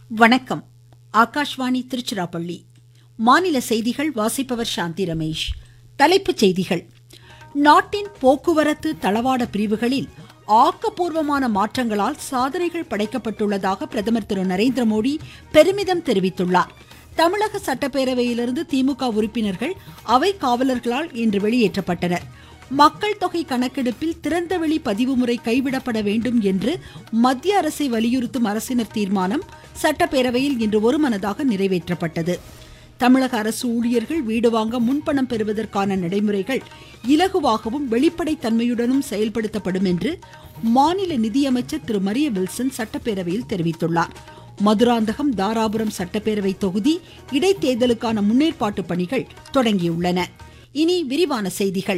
வணக்கம் ஆகாஷ்வாணி திருச்சிராப்பள்ளி மாநில செய்திகள் வாசிப்பவர் சாந்தி ரமேஷ் தலைப்புச் செய்திகள் நாட்டின் போக்குவரத்து தளவாட பிரிவுகளில் ஆக்கப்பூர்வமான மாற்றங்களால் சாதனைகள் படைக்கப்பட்டுள்ளதாக பிரதமர் திரு நரேந்திர மோடி பெருமிதம் தெரிவித்துள்ளார் தமிழக சட்டப்பேரவையிலிருந்து திமுக உறுப்பினர்கள் அவை காவலர்களால் இன்று வெளியேற்றப்பட்டனர் மக்கள் தொகை கணக்கெடுப்பில் திறந்தவெளி பதிவு முறை கைவிடப்பட வேண்டும் என்று மத்திய அரசை வலியுறுத்தும் அரசினர் தீர்மானம் சட்டப்பேரவையில் இன்று ஒருமனதாக நிறைவேற்றப்பட்டது தமிழக அரசு ஊழியர்கள் வீடு வாங்க முன்பணம் பெறுவதற்கான நடைமுறைகள் இலகுவாகவும் வெளிப்படைத்தன்மையுடனும் செயல்படுத்தப்படும் என்று மாநில நிதியமைச்சர் திரு மரிய வில்சன் சட்டப்பேரவையில் தெரிவித்துள்ளார் மதுராந்தகம் தாராபுரம் சட்டப்பேரவை தொகுதி இடைத்தேர்தலுக்கான முன்னேற்பாட்டு பணிகள் தொடங்கியுள்ளன இனி விரிவான செய்திகள்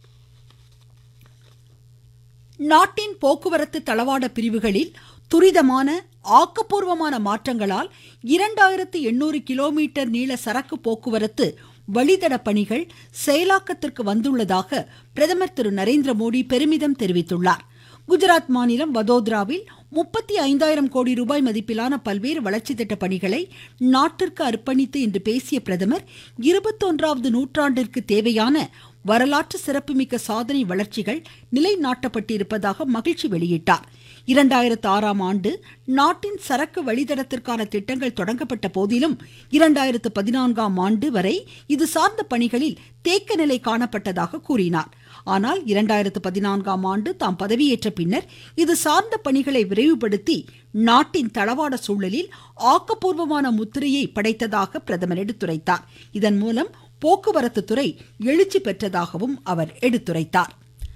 நாட்டின் போக்குவரத்து தளவாட பிரிவுகளில் துரிதமான ஆக்கப்பூர்வமான மாற்றங்களால் இரண்டாயிரத்து எண்ணூறு கிலோமீட்டர் நீள சரக்கு போக்குவரத்து வழித்தட பணிகள் செயலாக்கத்திற்கு வந்துள்ளதாக பிரதமர் திரு நரேந்திர மோடி பெருமிதம் தெரிவித்துள்ளார் குஜராத் மாநிலம் வதோதராவில் முப்பத்தி ஐந்தாயிரம் கோடி ரூபாய் மதிப்பிலான பல்வேறு வளர்ச்சி திட்ட பணிகளை நாட்டிற்கு அர்ப்பணித்து இன்று பேசிய பிரதமர் இருபத்தொன்றாவது நூற்றாண்டிற்கு தேவையான வரலாற்று சிறப்புமிக்க சாதனை வளர்ச்சிகள் நிலைநாட்டப்பட்டிருப்பதாக மகிழ்ச்சி வெளியிட்டார் இரண்டாயிரத்து ஆறாம் ஆண்டு நாட்டின் சரக்கு வழித்தடத்திற்கான திட்டங்கள் தொடங்கப்பட்ட போதிலும் இரண்டாயிரத்து பதினான்காம் ஆண்டு வரை இது சார்ந்த பணிகளில் தேக்க நிலை காணப்பட்டதாக கூறினார் ஆனால் இரண்டாயிரத்து பதினான்காம் ஆண்டு தாம் பதவியேற்ற பின்னர் இது சார்ந்த பணிகளை விரைவுபடுத்தி நாட்டின் தளவாட சூழலில் ஆக்கப்பூர்வமான முத்திரையை படைத்ததாக பிரதமர் எடுத்துரைத்தார் இதன் மூலம் போக்குவரத்து துறை எழுச்சி பெற்றதாகவும் அவர் எடுத்துரைத்தார்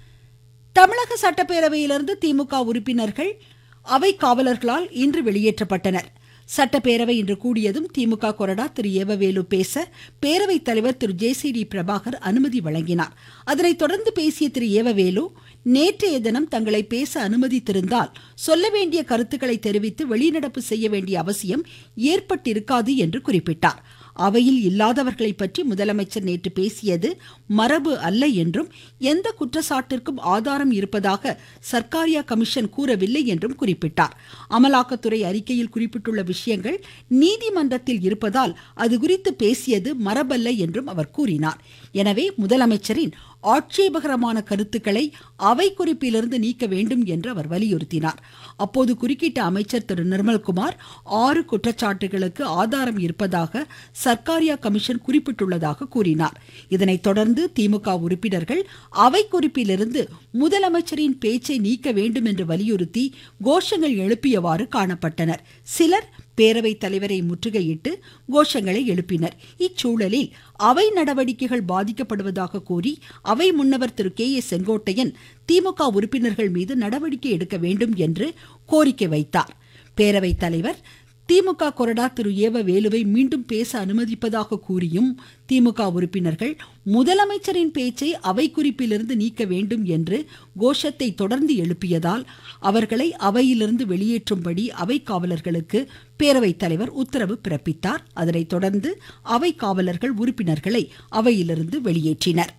தமிழக சட்டப்பேரவையிலிருந்து திமுக உறுப்பினர்கள் அவை காவலர்களால் இன்று வெளியேற்றப்பட்டனர் சட்டப்பேரவை இன்று கூடியதும் திமுக கொறடா திரு ஏவவேலு பேச பேரவைத் தலைவர் திரு ஜே சி டி பிரபாகர் அனுமதி வழங்கினார் அதனைத் தொடர்ந்து பேசிய திரு ஏவவேலு நேற்றைய தினம் தங்களை பேச அனுமதித்திருந்தால் சொல்ல வேண்டிய கருத்துக்களை தெரிவித்து வெளிநடப்பு செய்ய வேண்டிய அவசியம் ஏற்பட்டிருக்காது என்று குறிப்பிட்டார் அவையில் இல்லாதவர்களை பற்றி முதலமைச்சர் நேற்று பேசியது மரபு அல்ல என்றும் எந்த குற்றச்சாட்டிற்கும் ஆதாரம் இருப்பதாக சர்க்காரியா கமிஷன் கூறவில்லை என்றும் குறிப்பிட்டார் அமலாக்கத்துறை அறிக்கையில் குறிப்பிட்டுள்ள விஷயங்கள் நீதிமன்றத்தில் இருப்பதால் அது குறித்து பேசியது மரபல்ல என்றும் அவர் கூறினார் எனவே முதலமைச்சரின் ஆட்சேபகரமான கருத்துக்களை அவை குறிப்பிலிருந்து நீக்க வேண்டும் என்று அவர் வலியுறுத்தினார் அப்போது குறுக்கிட்ட அமைச்சர் திரு நிர்மல்குமார் ஆறு குற்றச்சாட்டுகளுக்கு ஆதாரம் இருப்பதாக சர்க்காரியா கமிஷன் குறிப்பிட்டுள்ளதாக கூறினார் இதனைத் தொடர்ந்து திமுக உறுப்பினர்கள் அவை குறிப்பிலிருந்து முதலமைச்சரின் பேச்சை நீக்க வேண்டும் என்று வலியுறுத்தி கோஷங்கள் எழுப்பியவாறு காணப்பட்டனர் சிலர் பேரவைத் தலைவரை முற்றுகையிட்டு கோஷங்களை எழுப்பினர் இச்சூழலில் அவை நடவடிக்கைகள் பாதிக்கப்படுவதாக கூறி அவை முன்னவர் திரு கே ஏ செங்கோட்டையன் திமுக உறுப்பினர்கள் மீது நடவடிக்கை எடுக்க வேண்டும் என்று கோரிக்கை வைத்தார் பேரவைத் தலைவர் திமுக கொறடா திரு ஏவ வேலுவை மீண்டும் பேச அனுமதிப்பதாக கூறியும் திமுக உறுப்பினர்கள் முதலமைச்சரின் பேச்சை அவை குறிப்பிலிருந்து நீக்க வேண்டும் என்று கோஷத்தை தொடர்ந்து எழுப்பியதால் அவர்களை அவையிலிருந்து வெளியேற்றும்படி அவை காவலர்களுக்கு பேரவைத் தலைவர் உத்தரவு பிறப்பித்தார் அதனைத் தொடர்ந்து அவை காவலர்கள் உறுப்பினர்களை அவையிலிருந்து வெளியேற்றினர்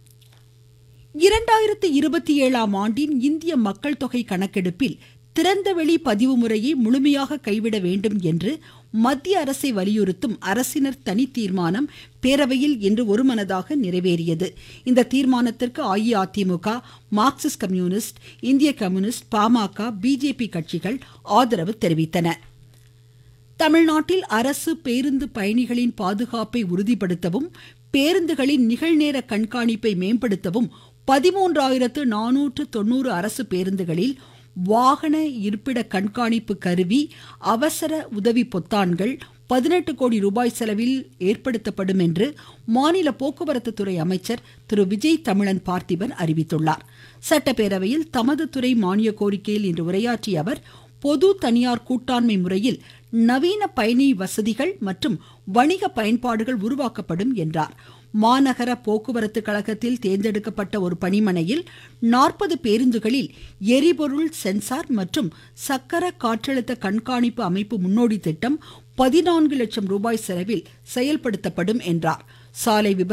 இரண்டாயிரத்தி இருபத்தி ஏழாம் ஆண்டின் இந்திய மக்கள் தொகை கணக்கெடுப்பில் திறந்தவெளி பதிவு முறையை முழுமையாக கைவிட வேண்டும் என்று மத்திய அரசை வலியுறுத்தும் அரசினர் தனி தீர்மானம் பேரவையில் இன்று ஒருமனதாக நிறைவேறியது இந்த தீர்மானத்திற்கு அஇஅதிமுக மார்க்சிஸ்ட் கம்யூனிஸ்ட் இந்திய கம்யூனிஸ்ட் பாமக பிஜேபி கட்சிகள் ஆதரவு தெரிவித்தன தமிழ்நாட்டில் அரசு பேருந்து பயணிகளின் பாதுகாப்பை உறுதிப்படுத்தவும் பேருந்துகளின் நிகழ்நேர கண்காணிப்பை மேம்படுத்தவும் பதிமூன்றாயிரத்து நானூற்று தொண்ணூறு அரசு பேருந்துகளில் வாகன இருப்பிட கண்காணிப்பு கருவி அவசர உதவி பொத்தான்கள் பதினெட்டு கோடி ரூபாய் செலவில் ஏற்படுத்தப்படும் என்று மாநில போக்குவரத்து துறை அமைச்சர் திரு விஜய் தமிழன் பார்த்திபன் அறிவித்துள்ளார் சட்டப்பேரவையில் தமது துறை மானிய கோரிக்கையில் இன்று உரையாற்றிய அவர் பொது தனியார் கூட்டாண்மை முறையில் நவீன பயணி வசதிகள் மற்றும் வணிக பயன்பாடுகள் உருவாக்கப்படும் என்றார் மாநகர போக்குவரத்து கழகத்தில் தேர்ந்தெடுக்கப்பட்ட ஒரு பணிமனையில் நாற்பது பேருந்துகளில் எரிபொருள் சென்சார் மற்றும் சக்கர காற்றழுத்த கண்காணிப்பு அமைப்பு முன்னோடி திட்டம் பதினான்கு லட்சம் ரூபாய் செலவில் செயல்படுத்தப்படும் என்றார் சாலை விபத்து